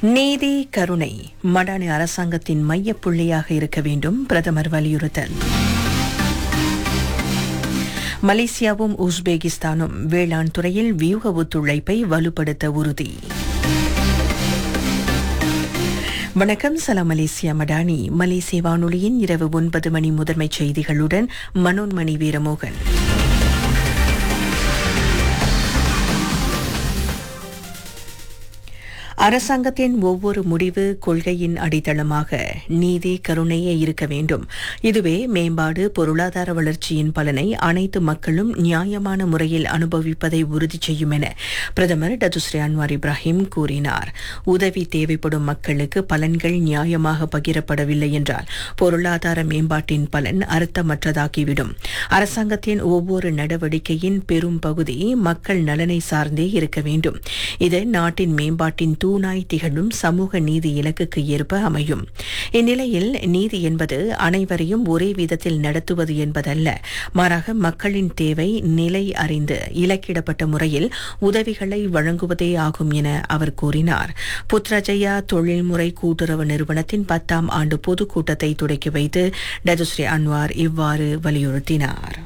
நீதி கருணை மடானி அரசாங்கத்தின் மையப் புள்ளியாக இருக்க வேண்டும் பிரதமர் வலியுறுத்தல் மலேசியாவும் உஸ்பெகிஸ்தானும் வேளாண் துறையில் வியூக ஒத்துழைப்பை வலுப்படுத்த உறுதி வணக்கம் சலாம் மலேசியா மடானி மலேசிய வானொலியின் இரவு ஒன்பது மணி முதன்மைச் செய்திகளுடன் மனோன்மணி வீரமோகன் அரசாங்கத்தின் ஒவ்வொரு முடிவு கொள்கையின் அடித்தளமாக நீதி கருணையே இருக்க வேண்டும் இதுவே மேம்பாடு பொருளாதார வளர்ச்சியின் பலனை அனைத்து மக்களும் நியாயமான முறையில் அனுபவிப்பதை உறுதி செய்யும் என பிரதமர் டதுஸ்ரீ அன்வார் இப்ராஹிம் கூறினார் உதவி தேவைப்படும் மக்களுக்கு பலன்கள் நியாயமாக பகிரப்படவில்லை என்றால் பொருளாதார மேம்பாட்டின் பலன் அர்த்தமற்றதாகிவிடும் அரசாங்கத்தின் ஒவ்வொரு நடவடிக்கையின் பெரும் பகுதி மக்கள் நலனை சார்ந்தே இருக்க வேண்டும் இது நாட்டின் மேம்பாட்டின் தூணாய் திகழும் சமூக நீதி இலக்குக்கு ஏற்ப அமையும் இந்நிலையில் நீதி என்பது அனைவரையும் ஒரே விதத்தில் நடத்துவது என்பதல்ல மாறாக மக்களின் தேவை நிலை அறிந்து இலக்கிடப்பட்ட முறையில் உதவிகளை வழங்குவதே ஆகும் என அவர் கூறினார் புத்ரஜயா தொழில்முறை கூட்டுறவு நிறுவனத்தின் பத்தாம் ஆண்டு பொதுக்கூட்டத்தை தொடக்கி வைத்து டதுஸ்ரீ அன்வார் இவ்வாறு வலியுறுத்தினார்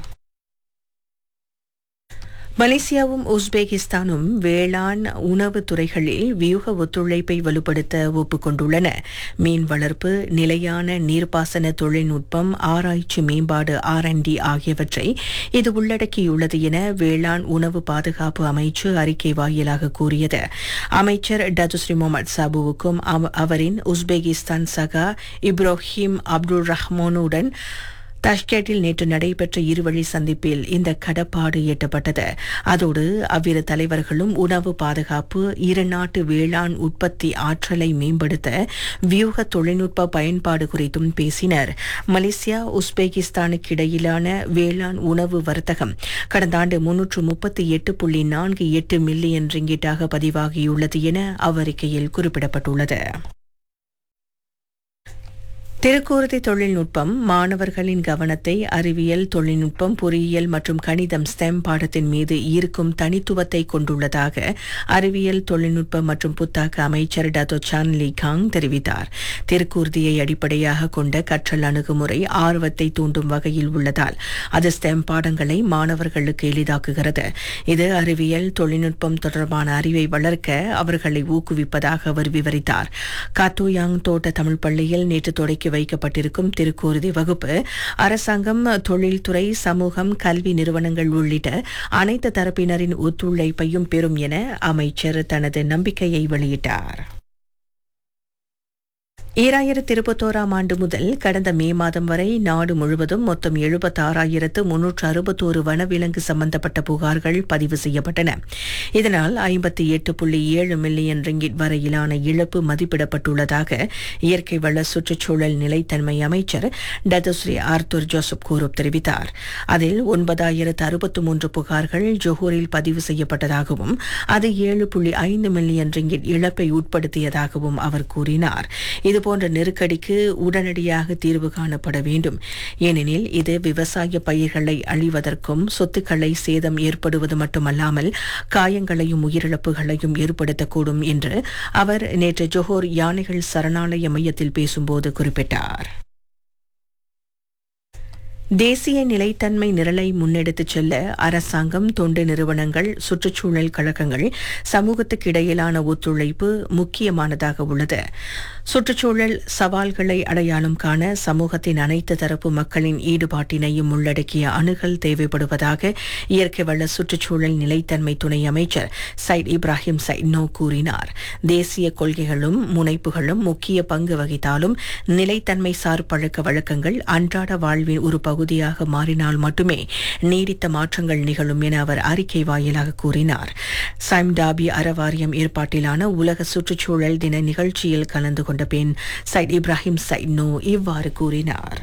மலேசியாவும் உஸ்பெகிஸ்தானும் வேளாண் உணவு துறைகளில் வியூக ஒத்துழைப்பை வலுப்படுத்த ஒப்புக்கொண்டுள்ளன மீன் வளர்ப்பு நிலையான நீர்ப்பாசன தொழில்நுட்பம் ஆராய்ச்சி மேம்பாடு ஆர்என்டி ஆகியவற்றை இது உள்ளடக்கியுள்ளது என வேளாண் உணவு பாதுகாப்பு அமைச்சு அறிக்கை வாயிலாக கூறியது அமைச்சர் டதுஸ்ரீ முகமது சாபுவுக்கும் அவரின் உஸ்பெகிஸ்தான் சகா இப்ராஹிம் அப்துல் ரஹ்மானுடன் தஷ்கேட்டில் நேற்று நடைபெற்ற இருவழி சந்திப்பில் இந்த கடப்பாடு எட்டப்பட்டது அதோடு அவ்விரு தலைவர்களும் உணவு பாதுகாப்பு இரு நாட்டு வேளாண் உற்பத்தி ஆற்றலை மேம்படுத்த வியூக தொழில்நுட்ப பயன்பாடு குறித்தும் பேசினர் மலேசியா உஸ்பெகிஸ்தானுக்கு இடையிலான வேளாண் உணவு வர்த்தகம் கடந்த ஆண்டு முன்னூற்று முப்பத்தி எட்டு புள்ளி நான்கு எட்டு மில்லியன் ரிங்கிட்டாக பதிவாகியுள்ளது என அவ்வறிக்கையில் குறிப்பிடப்பட்டுள்ளது திருக்கூர்தி தொழில்நுட்பம் மாணவர்களின் கவனத்தை அறிவியல் தொழில்நுட்பம் பொறியியல் மற்றும் கணிதம் ஸ்டெம் பாடத்தின் மீது ஈர்க்கும் தனித்துவத்தை கொண்டுள்ளதாக அறிவியல் தொழில்நுட்ப மற்றும் புத்தாக்க அமைச்சர் டத்தோ சான் லீ காங் தெரிவித்தார் திருக்கூர்தியை அடிப்படையாக கொண்ட கற்றல் அணுகுமுறை ஆர்வத்தை தூண்டும் வகையில் உள்ளதால் அது ஸ்டெம் பாடங்களை மாணவர்களுக்கு எளிதாக்குகிறது இது அறிவியல் தொழில்நுட்பம் தொடர்பான அறிவை வளர்க்க அவர்களை ஊக்குவிப்பதாக அவர் விவரித்தார் காத்தோயாங் தோட்ட தமிழ் பள்ளியில் நேற்று தொடக்கி வைக்கப்பட்டிருக்கும் திருக்கூறுதி வகுப்பு அரசாங்கம் தொழில்துறை சமூகம் கல்வி நிறுவனங்கள் உள்ளிட்ட அனைத்து தரப்பினரின் ஒத்துழைப்பையும் பெறும் என அமைச்சர் தனது நம்பிக்கையை வெளியிட்டார் ஈராயிரத்தி இருபத்தோராம் ஆண்டு முதல் கடந்த மே மாதம் வரை நாடு முழுவதும் மொத்தம் எழுபத்தாறாயிரத்து முன்னூற்று அறுபத்தோரு வனவிலங்கு சம்பந்தப்பட்ட புகார்கள் பதிவு செய்யப்பட்டன இதனால் ஐம்பத்தி எட்டு புள்ளி ஏழு மில்லியன் ரிங்கிட் வரையிலான இழப்பு மதிப்பிடப்பட்டுள்ளதாக இயற்கை வள சுற்றுச்சூழல் நிலைத்தன்மை அமைச்சர் டதஸ்ரீ ஆர்த்தூர் ஜோசப் கூரூப் தெரிவித்தார் அதில் ஒன்பதாயிரத்து அறுபத்து மூன்று புகார்கள் ஜொஹூரில் பதிவு செய்யப்பட்டதாகவும் அது ஏழு புள்ளி ஐந்து மில்லியன் ரிங்கிட் இழப்பை உட்படுத்தியதாகவும் அவர் கூறினார் இது இதுபோன்ற நெருக்கடிக்கு உடனடியாக தீர்வு காணப்பட வேண்டும் ஏனெனில் இது விவசாய பயிர்களை அழிவதற்கும் சொத்துக்களை சேதம் ஏற்படுவது மட்டுமல்லாமல் காயங்களையும் உயிரிழப்புகளையும் ஏற்படுத்தக்கூடும் என்று அவர் நேற்று ஜொஹோர் யானைகள் சரணாலய மையத்தில் பேசும்போது குறிப்பிட்டார் தேசிய நிலைத்தன்மை நிரலை முன்னெடுத்துச் செல்ல அரசாங்கம் தொண்டு நிறுவனங்கள் சுற்றுச்சூழல் கழகங்கள் சமூகத்துக்கு இடையிலான ஒத்துழைப்பு முக்கியமானதாக உள்ளது சுற்றுச்சூழல் சவால்களை அடையாளம் காண சமூகத்தின் அனைத்து தரப்பு மக்களின் ஈடுபாட்டினையும் உள்ளடக்கிய அணுகல் தேவைப்படுவதாக இயற்கை வள சுற்றுச்சூழல் நிலைத்தன்மை துணை அமைச்சர் சைட் இப்ராஹிம் சைட்னோ கூறினார் தேசிய கொள்கைகளும் முனைப்புகளும் முக்கிய பங்கு வகித்தாலும் நிலைத்தன்மை சார் பழக்க வழக்கங்கள் அன்றாட வாழ்வின் ஒரு பகுதியாக மாறினால் மட்டுமே நீடித்த மாற்றங்கள் நிகழும் என அவர் அறிக்கை வாயிலாக கூறினார் சைம்டாபி அறவாரியம் ஏற்பாட்டிலான உலக சுற்றுச்சூழல் தின நிகழ்ச்சியில் கலந்து கொண்ட பின் சைட் இப்ராஹிம் சைட்னோ இவ்வாறு கூறினார்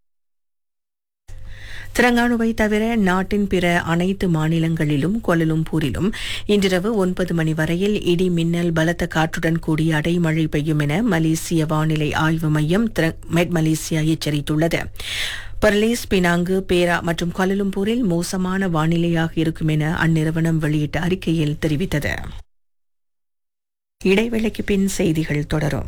திரங்கானுவை தவிர நாட்டின் பிற அனைத்து மாநிலங்களிலும் கொலலும்பூரிலும் இன்றிரவு ஒன்பது மணி வரையில் இடி மின்னல் பலத்த காற்றுடன் கூடிய அடைமழை பெய்யும் என மலேசிய வானிலை ஆய்வு மையம் மெட் மலேசியா எச்சரித்துள்ளது பர்லேஸ் பினாங்கு பேரா மற்றும் கொலலும்பூரில் மோசமான வானிலையாக இருக்கும் என அந்நிறுவனம் வெளியிட்ட அறிக்கையில் தெரிவித்தது இடைவேளைக்கு பின் செய்திகள் தொடரும்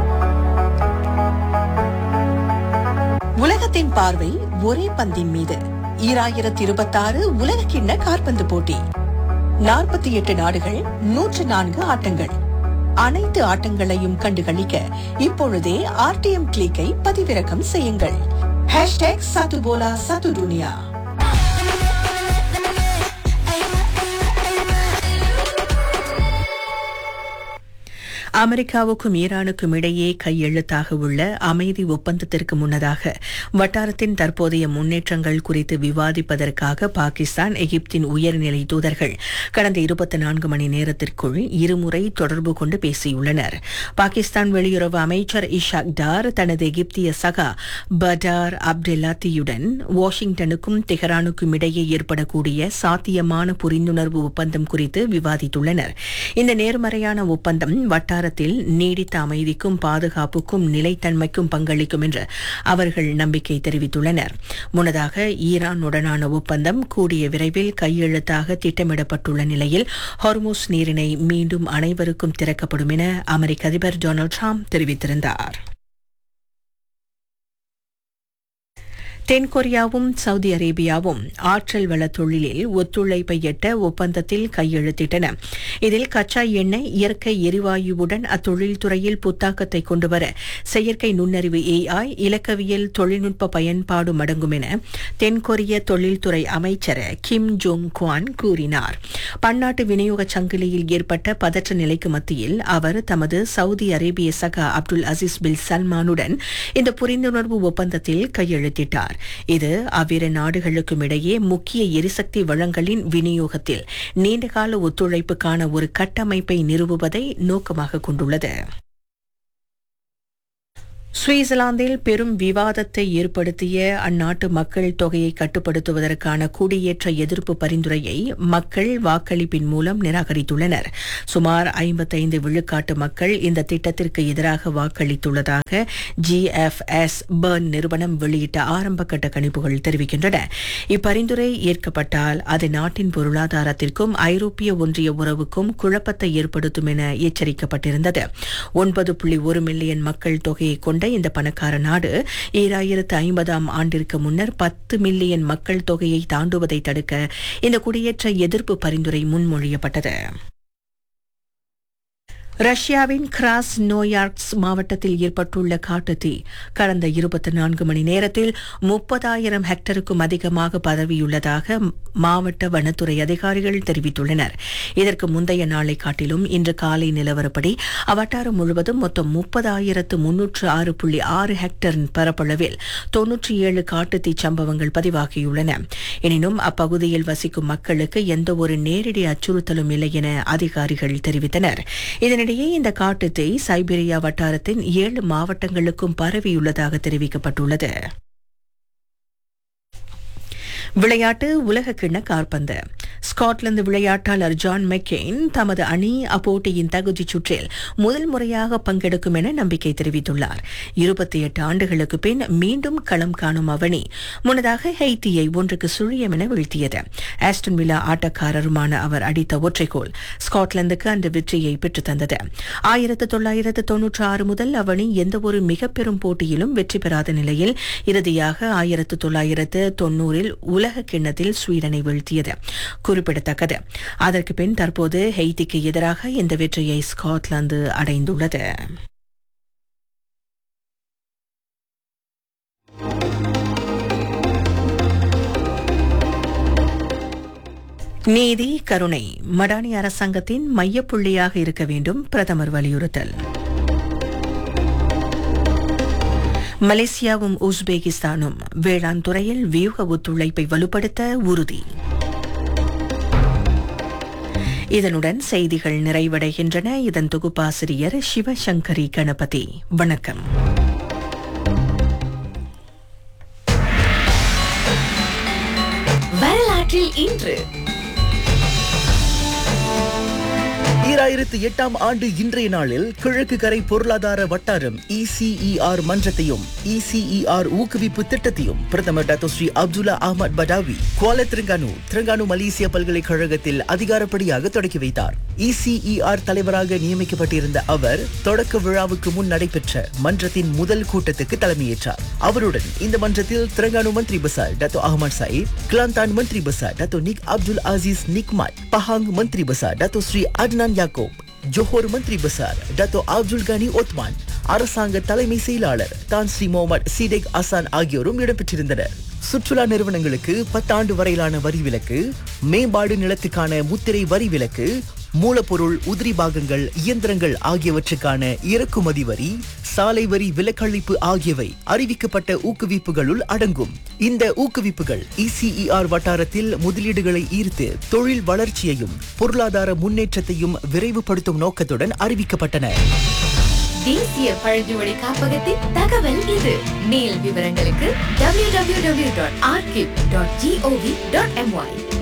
உலகத்தின் பார்வை ஒரே பந்தின் மீது ஈராயிரத்தி இருபத்தாறு உலகக்கிண்ண காற்பந்து போட்டி நாற்பத்தி எட்டு நாடுகள் நூற்று நான்கு ஆட்டங்கள் அனைத்து ஆட்டங்களையும் கண்டுகளிக்க இப்பொழுதே ஆர்டிஎம் கிளிக்கை பதிவிறக்கம் செய்யுங்கள் ஹேஷ்டேக் சத்துபோலா சத்து துனியா அமெரிக்காவுக்கும் ஈரானுக்கும் இடையே கையெழுத்தாக உள்ள அமைதி ஒப்பந்தத்திற்கு முன்னதாக வட்டாரத்தின் தற்போதைய முன்னேற்றங்கள் குறித்து விவாதிப்பதற்காக பாகிஸ்தான் எகிப்தின் உயர்நிலை தூதர்கள் கடந்த இருபத்தி நான்கு மணி நேரத்திற்குள் இருமுறை தொடர்பு கொண்டு பேசியுள்ளனர் பாகிஸ்தான் வெளியுறவு அமைச்சர் இஷாக் டார் தனது எகிப்திய சகா படார் அப்டெல்லாத்தியுடன் வாஷிங்டனுக்கும் தெஹரானுக்கும் இடையே ஏற்படக்கூடிய சாத்தியமான புரிந்துணர்வு ஒப்பந்தம் குறித்து விவாதித்துள்ளனர் இந்த நேர்மறையான ஒப்பந்தம் வட்டாரத்தில் நீடித்த அமைதிக்கும் பாதுகாப்புக்கும் நிலைத்தன்மைக்கும் பங்களிக்கும் என்று அவர்கள் நம்பிக்கை தெரிவித்துள்ளனர் முன்னதாக ஈரானுடனான ஒப்பந்தம் கூடிய விரைவில் கையெழுத்தாக திட்டமிடப்பட்டுள்ள நிலையில் ஹார்மோஸ் நீரிணை மீண்டும் அனைவருக்கும் திறக்கப்படும் என அமெரிக்க அதிபர் டொனால்டு ட்ரம்ப் தெரிவித்திருந்தார் தென்கொரியாவும் சவுதி அரேபியாவும் ஆற்றல் வள தொழிலில் ஒத்துழைப்பை எட்ட ஒப்பந்தத்தில் கையெழுத்திட்டன இதில் கச்சா எண்ணெய் இயற்கை எரிவாயுவுடன் அத்தொழில் துறையில் புத்தாக்கத்தை கொண்டுவர செயற்கை நுண்ணறிவு ஏஐ இலக்கவியல் தொழில்நுட்ப பயன்பாடு அடங்கும் என தென்கொரிய தொழில்துறை அமைச்சர் கிம் ஜோங் குவான் கூறினார் பன்னாட்டு விநியோக சங்கிலியில் ஏற்பட்ட பதற்ற நிலைக்கு மத்தியில் அவர் தமது சவுதி அரேபிய சகா அப்துல் அசீஸ் பில் சல்மானுடன் இந்த புரிந்துணர்வு ஒப்பந்தத்தில் கையெழுத்திட்டார் இது அவ்விரு நாடுகளுக்கும் இடையே முக்கிய எரிசக்தி வளங்களின் விநியோகத்தில் நீண்டகால ஒத்துழைப்புக்கான ஒரு கட்டமைப்பை நிறுவுவதை நோக்கமாக கொண்டுள்ளது சுவிட்சர்லாந்தில் பெரும் விவாதத்தை ஏற்படுத்திய அந்நாட்டு மக்கள் தொகையை கட்டுப்படுத்துவதற்கான குடியேற்ற எதிர்ப்பு பரிந்துரையை மக்கள் வாக்களிப்பின் மூலம் நிராகரித்துள்ளனர் சுமார் ஐம்பத்தைந்து விழுக்காட்டு மக்கள் இந்த திட்டத்திற்கு எதிராக வாக்களித்துள்ளதாக ஜிஎஃப்எஸ் பர்ன் நிறுவனம் வெளியிட்ட ஆரம்பகட்ட கணிப்புகள் தெரிவிக்கின்றன இப்பரிந்துரை ஏற்கப்பட்டால் அது நாட்டின் பொருளாதாரத்திற்கும் ஐரோப்பிய ஒன்றிய உறவுக்கும் குழப்பத்தை ஏற்படுத்தும் என எச்சரிக்கப்பட்டிருந்தது ஒன்பது புள்ளி ஒரு மில்லியன் மக்கள் தொகையை கொண்ட இந்த பணக்கார நாடு ஈராயிரத்து ஐம்பதாம் ஆண்டிற்கு முன்னர் பத்து மில்லியன் மக்கள் தொகையை தாண்டுவதை தடுக்க இந்த குடியேற்ற எதிர்ப்பு பரிந்துரை முன்மொழியப்பட்டது ரஷ்யாவின் கிராஸ் நோயார்க்ஸ் மாவட்டத்தில் ஏற்பட்டுள்ள காட்டுத்தீ கடந்த இருபத்தி நான்கு மணி நேரத்தில் முப்பதாயிரம் ஹெக்டருக்கும் அதிகமாக பரவியுள்ளதாக மாவட்ட வனத்துறை அதிகாரிகள் தெரிவித்துள்ளனர் இதற்கு முந்தைய நாளை காட்டிலும் இன்று காலை நிலவரப்படி அவ்வட்டாரம் முழுவதும் மொத்தம் முப்பதாயிரத்து முன்னூற்று ஆறு புள்ளி ஆறு ஹெக்டர் பரப்பளவில் தொன்னூற்றி ஏழு காட்டுத்தீ சம்பவங்கள் பதிவாகியுள்ளன எனினும் அப்பகுதியில் வசிக்கும் மக்களுக்கு எந்த ஒரு நேரடி அச்சுறுத்தலும் இல்லை என அதிகாரிகள் தெரிவித்தனர் இதனிடையே இந்த காட்டுத்தீ சைபீரியா வட்டாரத்தின் ஏழு மாவட்டங்களுக்கும் பரவியுள்ளதாக தெரிவிக்கப்பட்டுள்ளது விளையாட்டு உலக கிண்ண காற்பந்து ஸ்காட்லாந்து விளையாட்டாளர் ஜான் மெக்கெயின் தமது அணி அப்போட்டியின் தகுதிச் சுற்றில் முதல் முறையாக பங்கெடுக்கும் என நம்பிக்கை தெரிவித்துள்ளார் இருபத்தி எட்டு ஆண்டுகளுக்கு பின் மீண்டும் களம் காணும் அவனி முன்னதாக ஹெய்தியை ஒன்றுக்கு சுழியம் என வீழ்த்தியது ஆஸ்டன் வில்லா ஆட்டக்காரருமான அவர் அடித்த ஒற்றைக்கோல் ஸ்காட்லாந்துக்கு அந்த வெற்றியை பெற்றுத் தந்தது ஆயிரத்து தொள்ளாயிரத்து தொன்னூற்றி ஆறு முதல் அவனி எந்தவொரு மிக பெரும் போட்டியிலும் வெற்றி பெறாத நிலையில் இறுதியாக ஆயிரத்து தொள்ளாயிரத்து தொன்னூறில் உலக கிண்ணத்தில் ஸ்வீடனை வீழ்த்தியது குறிப்பிடத்தக்கது அதற்கு பின் தற்போது ஹெய்திக்கு எதிராக இந்த வெற்றியை ஸ்காட்லாந்து அடைந்துள்ளது நீதி கருணை மடானி அரசாங்கத்தின் மையப்புள்ளியாக இருக்க வேண்டும் பிரதமர் வலியுறுத்தல் மலேசியாவும் உஸ்பெகிஸ்தானும் வேளாண் துறையில் வியூக ஒத்துழைப்பை வலுப்படுத்த உறுதி இதனுடன் செய்திகள் நிறைவடைகின்றன இதன் தொகுப்பாசிரியர் சிவசங்கரி கணபதி வணக்கம் வரலாற்றில் இன்று ஈராயிரத்து எட்டாம் ஆண்டு இன்றைய நாளில் கிழக்கு கரை பொருளாதார வட்டாரம் இசிஇஆர் மன்றத்தையும் இசிஇஆர் ஊக்குவிப்பு திட்டத்தையும் பிரதமர் doctor Sri Abdullah Ahmad Badawi Kuala Terengganu Terengganu மலேசிய பல்கலைக்கழகத்தில் அதிகாரப்படியாக தொடக்கி வைத்தார் இசிஇஆர் தலைவராக நியமிக்கப்பட்டிருந்த அவர் தொடக்க விழாவுக்கு முன் நடைபெற்ற மன்றத்தின் முதல் கூட்டத்துக்கு தலைமையேற்றார் அவருடன் இந்த மன்றத்தில் திரங்கானு மந்திரி பசார் டத்தோ அகமது சயீத் கிளாந்தான் மந்திரி பசார் Dato Nik Abdul Aziz Nik Mat Pahang மந்திரி பசார் Dato Sri Adnan Yaakob Johor மந்திரி பசார் டத்தோ அப்துல் கனி ஒத்மான் அரசாங்க தலைமை செயலாளர் தான் ஸ்ரீ முகமது சீடெக் அசான் ஆகியோரும் இடம்பெற்றிருந்தனர் சுற்றுலா நிறுவனங்களுக்கு பத்தாண்டு வரையிலான வரி விலக்கு மேம்பாடு நிலத்துக்கான முத்திரை வரி விலக்கு மூலப்பொருள் உதிரி பாகங்கள் இயந்திரங்கள் ஆகியவற்றுக்கான இறக்குமதி வரி சாலை வரி விலக்களிப்பு ஆகியவை அறிவிக்கப்பட்ட ஊக்குவிப்புகளுள் அடங்கும் இந்த ஊக்குவிப்புகள் இசிஇஆர் வட்டாரத்தில் முதலீடுகளை ஈர்த்து தொழில் வளர்ச்சியையும் பொருளாதார முன்னேற்றத்தையும் விரைவுபடுத்தும் நோக்கத்துடன் அறிவிக்கப்பட்டன தேசிய பழங்குடி காப்பகத்தின் தகவல் இது மேல் விவரங்களுக்கு www.archive.gov.my